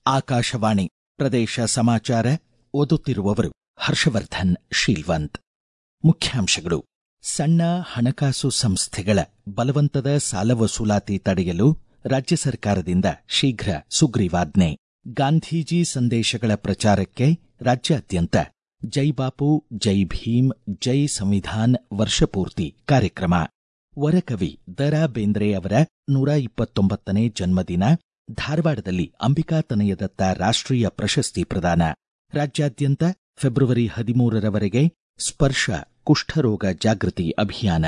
ಆಕಾಶವಾಣಿ ಪ್ರದೇಶ ಸಮಾಚಾರ ಓದುತ್ತಿರುವವರು ಹರ್ಷವರ್ಧನ್ ಶೀಲ್ವಂತ್ ಮುಖ್ಯಾಂಶಗಳು ಸಣ್ಣ ಹಣಕಾಸು ಸಂಸ್ಥೆಗಳ ಬಲವಂತದ ಸಾಲ ವಸೂಲಾತಿ ತಡೆಯಲು ರಾಜ್ಯ ಸರ್ಕಾರದಿಂದ ಶೀಘ್ರ ಸುಗ್ರೀವಾಜ್ಞೆ ಗಾಂಧೀಜಿ ಸಂದೇಶಗಳ ಪ್ರಚಾರಕ್ಕೆ ರಾಜ್ಯಾದ್ಯಂತ ಜೈ ಬಾಪು ಜೈ ಭೀಮ್ ಜೈ ಸಂವಿಧಾನ್ ವರ್ಷಪೂರ್ತಿ ಕಾರ್ಯಕ್ರಮ ವರಕವಿ ದ ರಾ ಬೇಂದ್ರೆ ಅವರ ನೂರ ಇಪ್ಪತ್ತೊಂಬತ್ತನೇ ಜನ್ಮದಿನ ಧಾರವಾಡದಲ್ಲಿ ಅಂಬಿಕಾತನಯದತ್ತ ರಾಷ್ಟ್ರೀಯ ಪ್ರಶಸ್ತಿ ಪ್ರದಾನ ರಾಜ್ಯಾದ್ಯಂತ ಫೆಬ್ರವರಿ ಹದಿಮೂರರವರೆಗೆ ಸ್ಪರ್ಶ ಕುಷ್ಠರೋಗ ಜಾಗೃತಿ ಅಭಿಯಾನ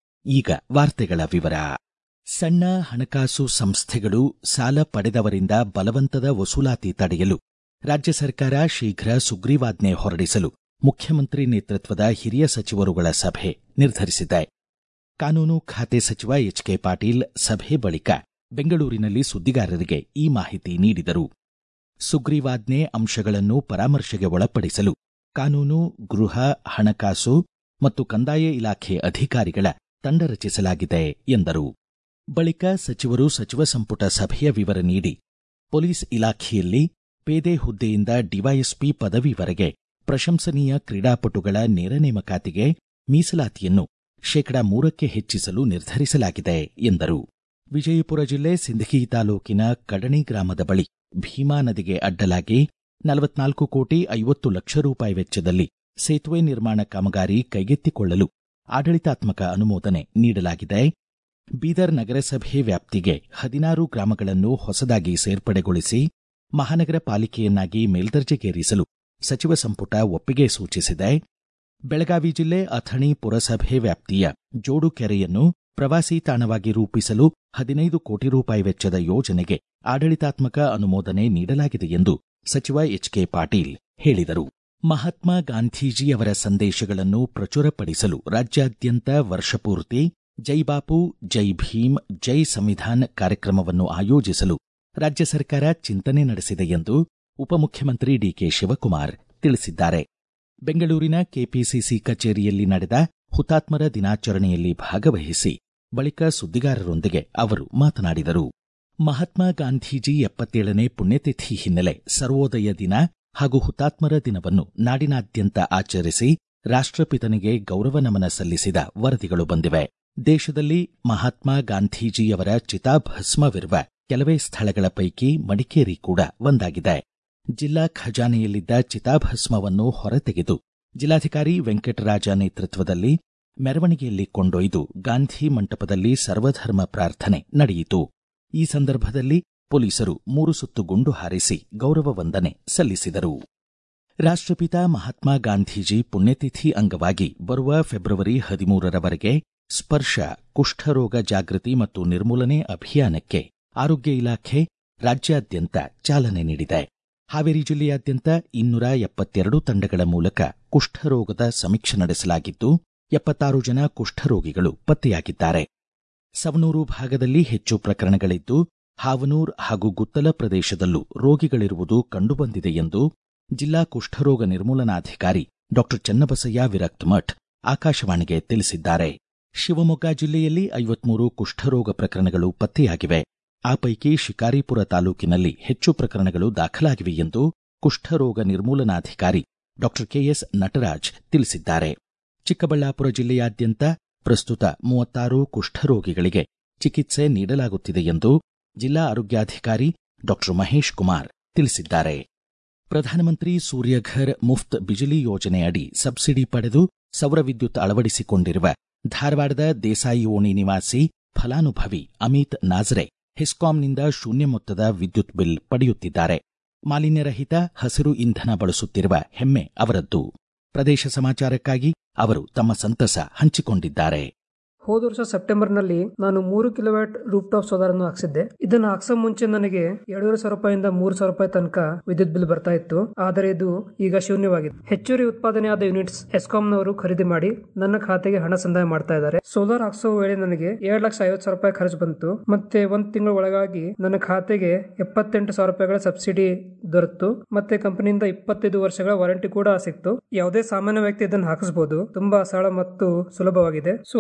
ಈಗ ವಾರ್ತೆಗಳ ವಿವರ ಸಣ್ಣ ಹಣಕಾಸು ಸಂಸ್ಥೆಗಳು ಸಾಲ ಪಡೆದವರಿಂದ ಬಲವಂತದ ವಸೂಲಾತಿ ತಡೆಯಲು ರಾಜ್ಯ ಸರ್ಕಾರ ಶೀಘ್ರ ಸುಗ್ರೀವಾಜ್ಞೆ ಹೊರಡಿಸಲು ಮುಖ್ಯಮಂತ್ರಿ ನೇತೃತ್ವದ ಹಿರಿಯ ಸಚಿವರುಗಳ ಸಭೆ ನಿರ್ಧರಿಸಿದೆ ಕಾನೂನು ಖಾತೆ ಸಚಿವ ಎಚ್ ಕೆ ಪಾಟೀಲ್ ಸಭೆ ಬಳಿಕ ಬೆಂಗಳೂರಿನಲ್ಲಿ ಸುದ್ದಿಗಾರರಿಗೆ ಈ ಮಾಹಿತಿ ನೀಡಿದರು ಸುಗ್ರೀವಾಜ್ಞೆ ಅಂಶಗಳನ್ನು ಪರಾಮರ್ಶೆಗೆ ಒಳಪಡಿಸಲು ಕಾನೂನು ಗೃಹ ಹಣಕಾಸು ಮತ್ತು ಕಂದಾಯ ಇಲಾಖೆ ಅಧಿಕಾರಿಗಳ ತಂಡ ರಚಿಸಲಾಗಿದೆ ಎಂದರು ಬಳಿಕ ಸಚಿವರು ಸಚಿವ ಸಂಪುಟ ಸಭೆಯ ವಿವರ ನೀಡಿ ಪೊಲೀಸ್ ಇಲಾಖೆಯಲ್ಲಿ ಪೇದೆ ಹುದ್ದೆಯಿಂದ ಡಿವೈಎಸ್ಪಿ ಪದವಿವರೆಗೆ ಪ್ರಶಂಸನೀಯ ಕ್ರೀಡಾಪಟುಗಳ ನೇರ ನೇಮಕಾತಿಗೆ ಮೀಸಲಾತಿಯನ್ನು ಶೇಕಡಾ ಮೂರಕ್ಕೆ ಹೆಚ್ಚಿಸಲು ನಿರ್ಧರಿಸಲಾಗಿದೆ ಎಂದರು ವಿಜಯಪುರ ಜಿಲ್ಲೆ ಸಿಂದಗಿ ತಾಲೂಕಿನ ಕಡಣಿ ಗ್ರಾಮದ ಬಳಿ ಭೀಮಾ ನದಿಗೆ ಅಡ್ಡಲಾಗಿ ನಲವತ್ನಾಲ್ಕು ಕೋಟಿ ಐವತ್ತು ಲಕ್ಷ ರೂಪಾಯಿ ವೆಚ್ಚದಲ್ಲಿ ಸೇತುವೆ ನಿರ್ಮಾಣ ಕಾಮಗಾರಿ ಕೈಗೆತ್ತಿಕೊಳ್ಳಲು ಆಡಳಿತಾತ್ಮಕ ಅನುಮೋದನೆ ನೀಡಲಾಗಿದೆ ಬೀದರ್ ನಗರಸಭೆ ವ್ಯಾಪ್ತಿಗೆ ಹದಿನಾರು ಗ್ರಾಮಗಳನ್ನು ಹೊಸದಾಗಿ ಸೇರ್ಪಡೆಗೊಳಿಸಿ ಮಹಾನಗರ ಪಾಲಿಕೆಯನ್ನಾಗಿ ಮೇಲ್ದರ್ಜೆಗೇರಿಸಲು ಸಚಿವ ಸಂಪುಟ ಒಪ್ಪಿಗೆ ಸೂಚಿಸಿದೆ ಬೆಳಗಾವಿ ಜಿಲ್ಲೆ ಅಥಣಿ ಪುರಸಭೆ ವ್ಯಾಪ್ತಿಯ ಜೋಡು ಕೆರೆಯನ್ನು ಪ್ರವಾಸಿ ತಾಣವಾಗಿ ರೂಪಿಸಲು ಹದಿನೈದು ಕೋಟಿ ರೂಪಾಯಿ ವೆಚ್ಚದ ಯೋಜನೆಗೆ ಆಡಳಿತಾತ್ಮಕ ಅನುಮೋದನೆ ನೀಡಲಾಗಿದೆ ಎಂದು ಸಚಿವ ಎಚ್ ಕೆ ಪಾಟೀಲ್ ಹೇಳಿದರು ಮಹಾತ್ಮ ಗಾಂಧೀಜಿ ಅವರ ಸಂದೇಶಗಳನ್ನು ಪ್ರಚುರಪಡಿಸಲು ರಾಜ್ಯಾದ್ಯಂತ ವರ್ಷಪೂರ್ತಿ ಜೈ ಬಾಪು ಜೈ ಭೀಮ್ ಜೈ ಸಂವಿಧಾನ್ ಕಾರ್ಯಕ್ರಮವನ್ನು ಆಯೋಜಿಸಲು ರಾಜ್ಯ ಸರ್ಕಾರ ಚಿಂತನೆ ನಡೆಸಿದೆ ಎಂದು ಉಪಮುಖ್ಯಮಂತ್ರಿ ಡಿಕೆ ಶಿವಕುಮಾರ್ ತಿಳಿಸಿದ್ದಾರೆ ಬೆಂಗಳೂರಿನ ಕೆಪಿಸಿಸಿ ಕಚೇರಿಯಲ್ಲಿ ನಡೆದ ಹುತಾತ್ಮರ ದಿನಾಚರಣೆಯಲ್ಲಿ ಭಾಗವಹಿಸಿ ಬಳಿಕ ಸುದ್ದಿಗಾರರೊಂದಿಗೆ ಅವರು ಮಾತನಾಡಿದರು ಮಹಾತ್ಮ ಗಾಂಧೀಜಿ ಎಪ್ಪತ್ತೇಳನೇ ಪುಣ್ಯತಿಥಿ ಹಿನ್ನೆಲೆ ಸರ್ವೋದಯ ದಿನ ಹಾಗೂ ಹುತಾತ್ಮರ ದಿನವನ್ನು ನಾಡಿನಾದ್ಯಂತ ಆಚರಿಸಿ ರಾಷ್ಟ್ರಪಿತನಿಗೆ ಗೌರವ ನಮನ ಸಲ್ಲಿಸಿದ ವರದಿಗಳು ಬಂದಿವೆ ದೇಶದಲ್ಲಿ ಮಹಾತ್ಮ ಗಾಂಧೀಜಿಯವರ ಚಿತಾಭಸ್ಮವಿರುವ ಕೆಲವೇ ಸ್ಥಳಗಳ ಪೈಕಿ ಮಡಿಕೇರಿ ಕೂಡ ಒಂದಾಗಿದೆ ಜಿಲ್ಲಾ ಖಜಾನೆಯಲ್ಲಿದ್ದ ಚಿತಾಭಸ್ಮವನ್ನು ಹೊರತೆಗೆದು ಜಿಲ್ಲಾಧಿಕಾರಿ ವೆಂಕಟರಾಜ ನೇತೃತ್ವದಲ್ಲಿ ಮೆರವಣಿಗೆಯಲ್ಲಿ ಕೊಂಡೊಯ್ದು ಗಾಂಧಿ ಮಂಟಪದಲ್ಲಿ ಸರ್ವಧರ್ಮ ಪ್ರಾರ್ಥನೆ ನಡೆಯಿತು ಈ ಸಂದರ್ಭದಲ್ಲಿ ಪೊಲೀಸರು ಮೂರು ಸುತ್ತು ಗುಂಡು ಹಾರಿಸಿ ಗೌರವ ವಂದನೆ ಸಲ್ಲಿಸಿದರು ರಾಷ್ಟ್ರಪಿತ ಮಹಾತ್ಮ ಗಾಂಧೀಜಿ ಪುಣ್ಯತಿಥಿ ಅಂಗವಾಗಿ ಬರುವ ಫೆಬ್ರವರಿ ಹದಿಮೂರರವರೆಗೆ ಸ್ಪರ್ಶ ಕುಷ್ಠರೋಗ ಜಾಗೃತಿ ಮತ್ತು ನಿರ್ಮೂಲನೆ ಅಭಿಯಾನಕ್ಕೆ ಆರೋಗ್ಯ ಇಲಾಖೆ ರಾಜ್ಯಾದ್ಯಂತ ಚಾಲನೆ ನೀಡಿದೆ ಹಾವೇರಿ ಜಿಲ್ಲೆಯಾದ್ಯಂತ ಇನ್ನೂರ ಎಪ್ಪತ್ತೆರಡು ತಂಡಗಳ ಮೂಲಕ ಕುಷ್ಠರೋಗದ ಸಮೀಕ್ಷೆ ನಡೆಸಲಾಗಿದ್ದು ಎಪ್ಪತ್ತಾರು ಜನ ಕುಷ್ಠರೋಗಿಗಳು ಪತ್ತೆಯಾಗಿದ್ದಾರೆ ಸವಣೂರು ಭಾಗದಲ್ಲಿ ಹೆಚ್ಚು ಪ್ರಕರಣಗಳಿದ್ದು ಹಾವನೂರ್ ಹಾಗೂ ಗುತ್ತಲ ಪ್ರದೇಶದಲ್ಲೂ ರೋಗಿಗಳಿರುವುದು ಕಂಡುಬಂದಿದೆ ಎಂದು ಜಿಲ್ಲಾ ಕುಷ್ಠರೋಗ ನಿರ್ಮೂಲನಾಧಿಕಾರಿ ಡಾ ಚನ್ನಬಸಯ್ಯ ವಿರಕ್ತ್ ಮಠ್ ಆಕಾಶವಾಣಿಗೆ ತಿಳಿಸಿದ್ದಾರೆ ಶಿವಮೊಗ್ಗ ಜಿಲ್ಲೆಯಲ್ಲಿ ಐವತ್ಮೂರು ಕುಷ್ಠರೋಗ ಪ್ರಕರಣಗಳು ಪತ್ತೆಯಾಗಿವೆ ಆ ಪೈಕಿ ಶಿಕಾರಿಪುರ ತಾಲೂಕಿನಲ್ಲಿ ಹೆಚ್ಚು ಪ್ರಕರಣಗಳು ದಾಖಲಾಗಿವೆ ಎಂದು ಕುಷ್ಠರೋಗ ನಿರ್ಮೂಲನಾಧಿಕಾರಿ ಡಾ ಕೆಎಸ್ ನಟರಾಜ್ ತಿಳಿಸಿದ್ದಾರೆ ಚಿಕ್ಕಬಳ್ಳಾಪುರ ಜಿಲ್ಲೆಯಾದ್ಯಂತ ಪ್ರಸ್ತುತ ಮೂವತ್ತಾರು ಕುಷ್ಠರೋಗಿಗಳಿಗೆ ಚಿಕಿತ್ಸೆ ನೀಡಲಾಗುತ್ತಿದೆ ಎಂದು ಜಿಲ್ಲಾ ಆರೋಗ್ಯಾಧಿಕಾರಿ ಡಾ ಮಹೇಶ್ ಕುಮಾರ್ ತಿಳಿಸಿದ್ದಾರೆ ಪ್ರಧಾನಮಂತ್ರಿ ಸೂರ್ಯಘರ್ ಮುಫ್ತ್ ಬಿಜಿಲಿ ಯೋಜನೆ ಅಡಿ ಸಬ್ಸಿಡಿ ಪಡೆದು ಸೌರ ವಿದ್ಯುತ್ ಅಳವಡಿಸಿಕೊಂಡಿರುವ ಧಾರವಾಡದ ದೇಸಾಯಿ ಓಣಿ ನಿವಾಸಿ ಫಲಾನುಭವಿ ಅಮಿತ್ ನಾಜ್ರೆ ಹೆಸ್ಕಾಂನಿಂದ ಶೂನ್ಯ ಮೊತ್ತದ ವಿದ್ಯುತ್ ಬಿಲ್ ಪಡೆಯುತ್ತಿದ್ದಾರೆ ಮಾಲಿನ್ಯರಹಿತ ಹಸಿರು ಇಂಧನ ಬಳಸುತ್ತಿರುವ ಹೆಮ್ಮೆ ಅವರದ್ದು ಪ್ರದೇಶ ಸಮಾಚಾರಕ್ಕಾಗಿ ಅವರು ತಮ್ಮ ಸಂತಸ ಹಂಚಿಕೊಂಡಿದ್ದಾರೆ ಹೋದ ವರ್ಷ ಸೆಪ್ಟೆಂಬರ್ನಲ್ಲಿ ನಾನು ಮೂರು ಕಿಲೋವ್ಯಾಟ್ ರೂಫ್ ಟಾಪ್ ಸೋಲಾರ್ ಅನ್ನು ಹಾಕ್ಸಿದ್ದೆ ಇದನ್ನ ಹಾಕ್ಸೋ ಮುಂಚೆ ನನಗೆ ಎರಡೂವರೆ ಸಾವಿರ ರೂಪಾಯಿಂದ ಮೂರು ಸಾವಿರ ರೂಪಾಯಿ ತನಕ ವಿದ್ಯುತ್ ಬಿಲ್ ಬರ್ತಾ ಇತ್ತು ಆದರೆ ಇದು ಈಗ ಶೂನ್ಯವಾಗಿದೆ ಹೆಚ್ಚುವರಿ ಉತ್ಪಾದನೆ ಆದ ಯೂನಿಟ್ಸ್ ಎಸ್ಕಾಂನವರು ಖರೀದಿ ಮಾಡಿ ನನ್ನ ಖಾತೆಗೆ ಹಣ ಸಂದಾಯ ಮಾಡ್ತಾ ಇದ್ದಾರೆ ಸೋಲಾರ್ ಹಾಕ್ಸೋ ವೇಳೆ ನನಗೆ ಎರಡು ಲಕ್ಷ ಐವತ್ತು ಸಾವಿರ ರೂಪಾಯಿ ಖರ್ಚು ಬಂತು ಮತ್ತೆ ಒಂದ್ ತಿಂಗಳ ಒಳಗಾಗಿ ನನ್ನ ಖಾತೆಗೆ ಎಪ್ಪತ್ತೆಂಟು ಸಾವಿರ ರೂಪಾಯಿಗಳ ಸಬ್ಸಿಡಿ ದೊರೆತು ಮತ್ತೆ ಕಂಪನಿಯಿಂದ ಇಪ್ಪತ್ತೈದು ವರ್ಷಗಳ ವಾರಂಟಿ ಕೂಡ ಸಿಕ್ತು ಯಾವುದೇ ಸಾಮಾನ್ಯ ವ್ಯಕ್ತಿ ಇದನ್ನು ಹಾಕಿಸಬಹುದು ತುಂಬಾ ಸರಳ ಮತ್ತು ಸುಲಭವಾಗಿದೆ ಸೋಲಾರ್ ಹಾಕ್ಸೋ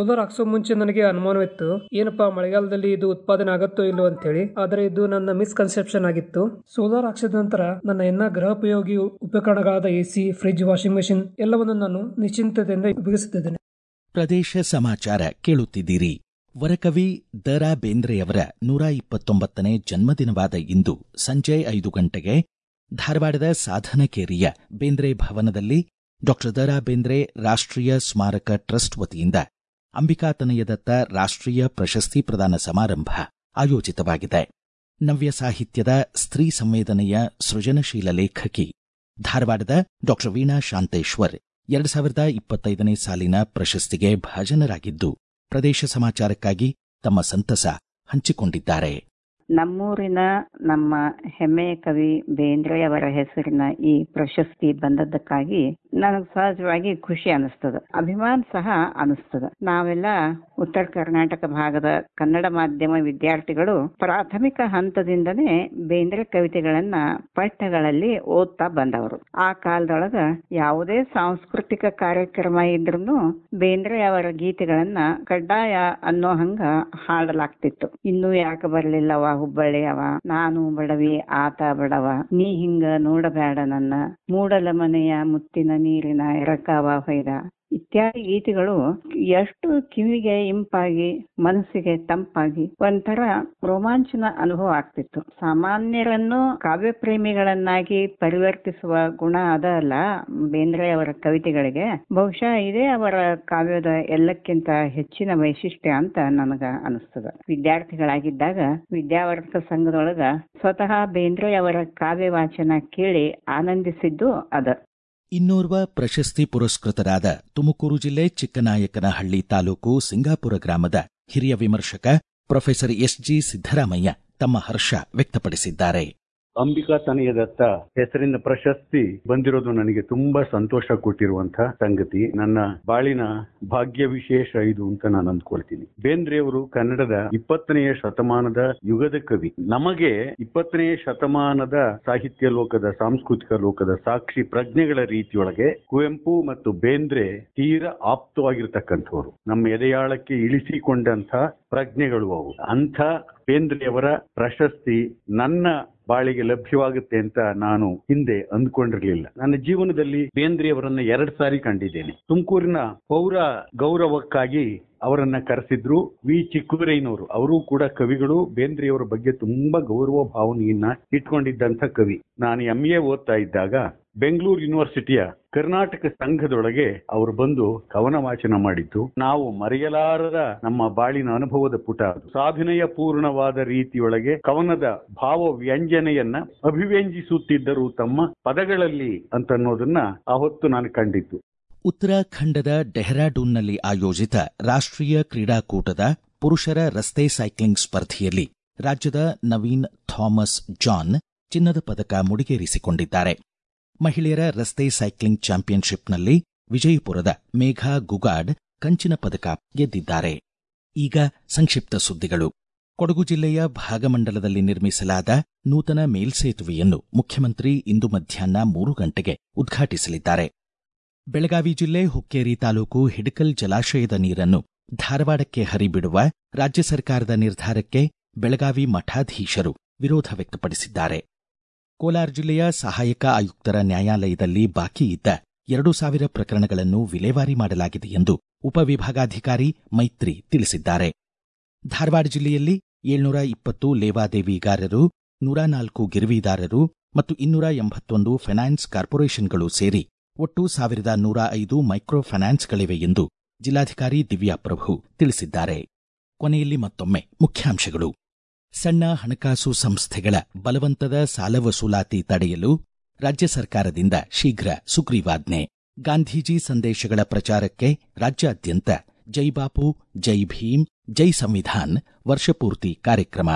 ಮುಂಚೆ ನನಗೆ ಅನುಮಾನವಿತ್ತು ಏನಪ್ಪಾ ಮಳೆಗಾಲದಲ್ಲಿ ಇದು ಉತ್ಪಾದನೆ ಆಗತ್ತೋ ಇಲ್ಲೋ ಅಂತೇಳಿ ಆದರೆ ಇದು ನನ್ನ ಮಿಸ್ಕನ್ಸೆಪ್ಷನ್ ಆಗಿತ್ತು ಸೋಲಾರ್ ಹಾಕ್ಸಿದ ನಂತರ ನನ್ನ ಎಲ್ಲ ಗೃಹೋಪಯೋಗಿ ಉಪಕರಣಗಳಾದ ಎಸಿ ಫ್ರಿಡ್ಜ್ ವಾಷಿಂಗ್ ಮೆಷಿನ್ ಎಲ್ಲವನ್ನು ನಾನು ನಿಶ್ಚಿಂತತೆಯಿಂದ ಉಪಯೋಗಿಸುತ್ತಿದ್ದೇನೆ ಪ್ರದೇಶ ಸಮಾಚಾರ ಕೇಳುತ್ತಿದ್ದೀರಿ ವರಕವಿ ದ ರಾ ಬೇಂದ್ರೆಯವರ ನೂರ ಇಪ್ಪತ್ತೊಂಬತ್ತನೇ ಜನ್ಮದಿನವಾದ ಇಂದು ಸಂಜೆ ಐದು ಗಂಟೆಗೆ ಧಾರವಾಡದ ಸಾಧನಕೇರಿಯ ಬೇಂದ್ರೆ ಭವನದಲ್ಲಿ ಡಾಕ್ಟರ್ ದ ರಾ ಬೇಂದ್ರೆ ರಾಷ್ಟ್ರೀಯ ಸ್ಮಾರಕ ಟ್ರಸ್ಟ್ ವತಿಯಿಂದ ಅಂಬಿಕಾತನಯದತ್ತ ರಾಷ್ಟ್ರೀಯ ಪ್ರಶಸ್ತಿ ಪ್ರದಾನ ಸಮಾರಂಭ ಆಯೋಜಿತವಾಗಿದೆ ನವ್ಯ ಸಾಹಿತ್ಯದ ಸ್ತ್ರೀ ಸಂವೇದನೆಯ ಸೃಜನಶೀಲ ಲೇಖಕಿ ಧಾರವಾಡದ ಡಾಕ್ಟರ್ ವೀಣಾ ಶಾಂತೇಶ್ವರ್ ಎರಡು ಸಾವಿರದ ಇಪ್ಪತ್ತೈದನೇ ಸಾಲಿನ ಪ್ರಶಸ್ತಿಗೆ ಭಾಜನರಾಗಿದ್ದು ಪ್ರದೇಶ ಸಮಾಚಾರಕ್ಕಾಗಿ ತಮ್ಮ ಸಂತಸ ಹಂಚಿಕೊಂಡಿದ್ದಾರೆ ನಮ್ಮೂರಿನ ನಮ್ಮ ಹೆಮ್ಮೆಯ ಕವಿ ಬೇಂದ್ರೆಯವರ ಹೆಸರಿನ ಈ ಪ್ರಶಸ್ತಿ ಬಂದದ್ದಕ್ಕಾಗಿ ನನಗೆ ಸಹಜವಾಗಿ ಖುಷಿ ಅನಿಸ್ತದ ಅಭಿಮಾನ ಸಹ ಅನಿಸ್ತದ ನಾವೆಲ್ಲ ಉತ್ತರ ಕರ್ನಾಟಕ ಭಾಗದ ಕನ್ನಡ ಮಾಧ್ಯಮ ವಿದ್ಯಾರ್ಥಿಗಳು ಪ್ರಾಥಮಿಕ ಹಂತದಿಂದನೇ ಬೇಂದ್ರೆ ಕವಿತೆಗಳನ್ನ ಪಠ್ಯಗಳಲ್ಲಿ ಓದ್ತಾ ಬಂದವರು ಆ ಕಾಲದೊಳಗ ಯಾವುದೇ ಸಾಂಸ್ಕೃತಿಕ ಕಾರ್ಯಕ್ರಮ ಇದ್ರೂ ಬೇಂದ್ರೆ ಅವರ ಗೀತೆಗಳನ್ನ ಕಡ್ಡಾಯ ಅನ್ನೋ ಹಂಗ ಹಾಡಲಾಗ್ತಿತ್ತು ಇನ್ನೂ ಯಾಕೆ ಬರ್ಲಿಲ್ಲವ ಹುಬ್ಬಳ್ಳಿ ಅವ ನಾನು ಬಡವಿ ಆತ ಬಡವ ನೀ ಹಿಂಗ ನೋಡಬೇಡ ನನ್ನ ಮೂಡಲ ಮನೆಯ ಮುತ್ತಿನ ನೀರಿನ ಎರಕಾವ ಹೊಯ್ದ ಇತ್ಯಾದಿ ಗೀತೆಗಳು ಎಷ್ಟು ಕಿವಿಗೆ ಇಂಪಾಗಿ ಮನಸ್ಸಿಗೆ ತಂಪಾಗಿ ಒಂಥರ ರೋಮಾಂಚನ ಅನುಭವ ಆಗ್ತಿತ್ತು ಸಾಮಾನ್ಯರನ್ನು ಕಾವ್ಯ ಪ್ರೇಮಿಗಳನ್ನಾಗಿ ಪರಿವರ್ತಿಸುವ ಗುಣ ಅದ ಅಲ್ಲ ಬೇಂದ್ರೆ ಅವರ ಕವಿತೆಗಳಿಗೆ ಬಹುಶಃ ಇದೇ ಅವರ ಕಾವ್ಯದ ಎಲ್ಲಕ್ಕಿಂತ ಹೆಚ್ಚಿನ ವೈಶಿಷ್ಟ್ಯ ಅಂತ ನನಗ ಅನಿಸ್ತದ ವಿದ್ಯಾರ್ಥಿಗಳಾಗಿದ್ದಾಗ ವಿದ್ಯಾವರ್ತ ಸಂಘದೊಳಗ ಸ್ವತಃ ಬೇಂದ್ರೆ ಅವರ ಕಾವ್ಯ ವಾಚನ ಕೇಳಿ ಆನಂದಿಸಿದ್ದು ಅದ ಇನ್ನೋರ್ವ ಪ್ರಶಸ್ತಿ ಪುರಸ್ಕೃತರಾದ ತುಮಕೂರು ಜಿಲ್ಲೆ ಚಿಕ್ಕನಾಯಕನಹಳ್ಳಿ ತಾಲೂಕು ಸಿಂಗಾಪುರ ಗ್ರಾಮದ ಹಿರಿಯ ವಿಮರ್ಶಕ ಪ್ರೊಫೆಸರ್ ಎಸ್ಜಿ ಸಿದ್ದರಾಮಯ್ಯ ತಮ್ಮ ಹರ್ಷ ವ್ಯಕ್ತಪಡಿಸಿದ್ದಾರೆ ಅಂಬಿಕಾ ತನಯದತ್ತ ಹೆಸರಿನ ಪ್ರಶಸ್ತಿ ಬಂದಿರೋದು ನನಗೆ ತುಂಬಾ ಸಂತೋಷ ಕೊಟ್ಟಿರುವಂತಹ ಸಂಗತಿ ನನ್ನ ಬಾಳಿನ ಭಾಗ್ಯ ವಿಶೇಷ ಇದು ಅಂತ ನಾನು ಅಂದ್ಕೊಳ್ತೀನಿ ಬೇಂದ್ರೆಯವರು ಕನ್ನಡದ ಇಪ್ಪತ್ತನೆಯ ಶತಮಾನದ ಯುಗದ ಕವಿ ನಮಗೆ ಇಪ್ಪತ್ತನೆಯ ಶತಮಾನದ ಸಾಹಿತ್ಯ ಲೋಕದ ಸಾಂಸ್ಕೃತಿಕ ಲೋಕದ ಸಾಕ್ಷಿ ಪ್ರಜ್ಞೆಗಳ ರೀತಿಯೊಳಗೆ ಕುವೆಂಪು ಮತ್ತು ಬೇಂದ್ರೆ ತೀರಾ ಆಪ್ತವಾಗಿರ್ತಕ್ಕಂಥವ್ರು ನಮ್ಮ ಎದೆಯಾಳಕ್ಕೆ ಇಳಿಸಿಕೊಂಡಂತ ಪ್ರಜ್ಞೆಗಳು ಅವು ಅಂಥ ಬೇಂದ್ರೆಯವರ ಪ್ರಶಸ್ತಿ ನನ್ನ ಬಾಳಿಗೆ ಲಭ್ಯವಾಗುತ್ತೆ ಅಂತ ನಾನು ಹಿಂದೆ ಅಂದ್ಕೊಂಡಿರ್ಲಿಲ್ಲ ನನ್ನ ಜೀವನದಲ್ಲಿ ಬೇಂದ್ರೆಯವರನ್ನ ಎರಡ್ ಸಾರಿ ಕಂಡಿದ್ದೇನೆ ತುಮಕೂರಿನ ಪೌರ ಗೌರವಕ್ಕಾಗಿ ಅವರನ್ನ ಕರೆಸಿದ್ರು ವಿ ಚಿಕ್ಕುರೈನವರು ಅವರು ಕೂಡ ಕವಿಗಳು ಬೇಂದ್ರೆಯವರ ಬಗ್ಗೆ ತುಂಬಾ ಗೌರವ ಭಾವನೆಯನ್ನ ಇಟ್ಕೊಂಡಿದ್ದಂಥ ಕವಿ ನಾನು ಎಂ ಎ ಓದ್ತಾ ಇದ್ದಾಗ ಬೆಂಗಳೂರು ಯೂನಿವರ್ಸಿಟಿಯ ಕರ್ನಾಟಕ ಸಂಘದೊಳಗೆ ಅವರು ಬಂದು ಕವನ ವಾಚನ ಮಾಡಿದ್ದು ನಾವು ಮರೆಯಲಾರದ ನಮ್ಮ ಬಾಳಿನ ಅನುಭವದ ಪುಟ ಅದು ಸಾಭಿನಯ ಪೂರ್ಣವಾದ ರೀತಿಯೊಳಗೆ ಕವನದ ಭಾವ ವ್ಯಂಜನೆಯನ್ನ ಅಭಿವ್ಯಂಜಿಸುತ್ತಿದ್ದರು ತಮ್ಮ ಪದಗಳಲ್ಲಿ ಅಂತನ್ನೋದನ್ನ ಆ ಹೊತ್ತು ನಾನು ಕಂಡಿದ್ದು ಉತ್ತರಾಖಂಡದ ಡೆಹ್ರಾಡೂನ್ನಲ್ಲಿ ಆಯೋಜಿತ ರಾಷ್ಟ್ರೀಯ ಕ್ರೀಡಾಕೂಟದ ಪುರುಷರ ರಸ್ತೆ ಸೈಕ್ಲಿಂಗ್ ಸ್ಪರ್ಧೆಯಲ್ಲಿ ರಾಜ್ಯದ ನವೀನ್ ಥಾಮಸ್ ಜಾನ್ ಚಿನ್ನದ ಪದಕ ಮುಡಿಗೇರಿಸಿಕೊಂಡಿದ್ದಾರೆ ಮಹಿಳೆಯರ ರಸ್ತೆ ಸೈಕ್ಲಿಂಗ್ ಚಾಂಪಿಯನ್ಶಿಪ್ನಲ್ಲಿ ವಿಜಯಪುರದ ಮೇಘಾ ಗುಗಾಡ್ ಕಂಚಿನ ಪದಕ ಗೆದ್ದಿದ್ದಾರೆ ಈಗ ಸಂಕ್ಷಿಪ್ತ ಸುದ್ದಿಗಳು ಕೊಡಗು ಜಿಲ್ಲೆಯ ಭಾಗಮಂಡಲದಲ್ಲಿ ನಿರ್ಮಿಸಲಾದ ನೂತನ ಮೇಲ್ಸೇತುವೆಯನ್ನು ಮುಖ್ಯಮಂತ್ರಿ ಇಂದು ಮಧ್ಯಾಹ್ನ ಮೂರು ಗಂಟೆಗೆ ಉದ್ಘಾಟಿಸಲಿದ್ದಾರೆ ಬೆಳಗಾವಿ ಜಿಲ್ಲೆ ಹುಕ್ಕೇರಿ ತಾಲೂಕು ಹಿಡಕಲ್ ಜಲಾಶಯದ ನೀರನ್ನು ಧಾರವಾಡಕ್ಕೆ ಹರಿಬಿಡುವ ರಾಜ್ಯ ಸರ್ಕಾರದ ನಿರ್ಧಾರಕ್ಕೆ ಬೆಳಗಾವಿ ಮಠಾಧೀಶರು ವಿರೋಧ ವ್ಯಕ್ತಪಡಿಸಿದ್ದಾರೆ ಕೋಲಾರ ಜಿಲ್ಲೆಯ ಸಹಾಯಕ ಆಯುಕ್ತರ ನ್ಯಾಯಾಲಯದಲ್ಲಿ ಬಾಕಿ ಇದ್ದ ಎರಡು ಸಾವಿರ ಪ್ರಕರಣಗಳನ್ನು ವಿಲೇವಾರಿ ಮಾಡಲಾಗಿದೆ ಎಂದು ಉಪವಿಭಾಗಾಧಿಕಾರಿ ಮೈತ್ರಿ ತಿಳಿಸಿದ್ದಾರೆ ಧಾರವಾಡ ಜಿಲ್ಲೆಯಲ್ಲಿ ಏಳ್ನೂರ ಇಪ್ಪತ್ತು ಲೇವಾದೇವಿಗಾರರು ನೂರ ನಾಲ್ಕು ಗಿರ್ವಿದಾರರು ಮತ್ತು ಇನ್ನೂರ ಎಂಬತ್ತೊಂದು ಫೈನಾನ್ಸ್ ಕಾರ್ಪೊರೇಷನ್ಗಳು ಸೇರಿ ಒಟ್ಟು ಸಾವಿರದ ನೂರ ಐದು ಮೈಕ್ರೋ ಫೈನಾನ್ಸ್ಗಳಿವೆ ಎಂದು ಜಿಲ್ಲಾಧಿಕಾರಿ ದಿವ್ಯಾ ಪ್ರಭು ತಿಳಿಸಿದ್ದಾರೆ ಕೊನೆಯಲ್ಲಿ ಮತ್ತೊಮ್ಮೆ ಮುಖ್ಯಾಂಶಗಳು ಸಣ್ಣ ಹಣಕಾಸು ಸಂಸ್ಥೆಗಳ ಬಲವಂತದ ಸಾಲ ವಸೂಲಾತಿ ತಡೆಯಲು ರಾಜ್ಯ ಸರ್ಕಾರದಿಂದ ಶೀಘ್ರ ಸುಗ್ರೀವಾಜ್ಞೆ ಗಾಂಧೀಜಿ ಸಂದೇಶಗಳ ಪ್ರಚಾರಕ್ಕೆ ರಾಜ್ಯಾದ್ಯಂತ ಜೈ ಬಾಪು ಜೈ ಭೀಮ್ ಜೈ ಸಂವಿಧಾನ್ ವರ್ಷಪೂರ್ತಿ ಕಾರ್ಯಕ್ರಮ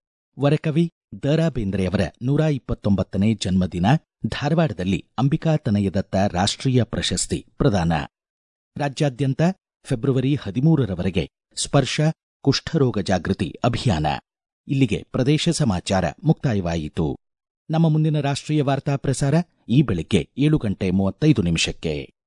ವರಕವಿ ದ ರಾ ಬೇಂದ್ರೆಯವರ ನೂರ ಇಪ್ಪತ್ತೊಂಬತ್ತನೇ ಜನ್ಮದಿನ ಧಾರವಾಡದಲ್ಲಿ ಅಂಬಿಕಾ ತನಯದತ್ತ ರಾಷ್ಟ್ರೀಯ ಪ್ರಶಸ್ತಿ ಪ್ರದಾನ ರಾಜ್ಯಾದ್ಯಂತ ಫೆಬ್ರವರಿ ಹದಿಮೂರರವರೆಗೆ ಸ್ಪರ್ಶ ಕುಷ್ಠರೋಗ ಜಾಗೃತಿ ಅಭಿಯಾನ ಇಲ್ಲಿಗೆ ಪ್ರದೇಶ ಸಮಾಚಾರ ಮುಕ್ತಾಯವಾಯಿತು ನಮ್ಮ ಮುಂದಿನ ರಾಷ್ಟ್ರೀಯ ವಾರ್ತಾ ಪ್ರಸಾರ ಈ ಬೆಳಿಗ್ಗೆ ಏಳು ಗಂಟೆ ಮೂವತ್ತೈದು ನಿಮಿಷಕ್ಕೆ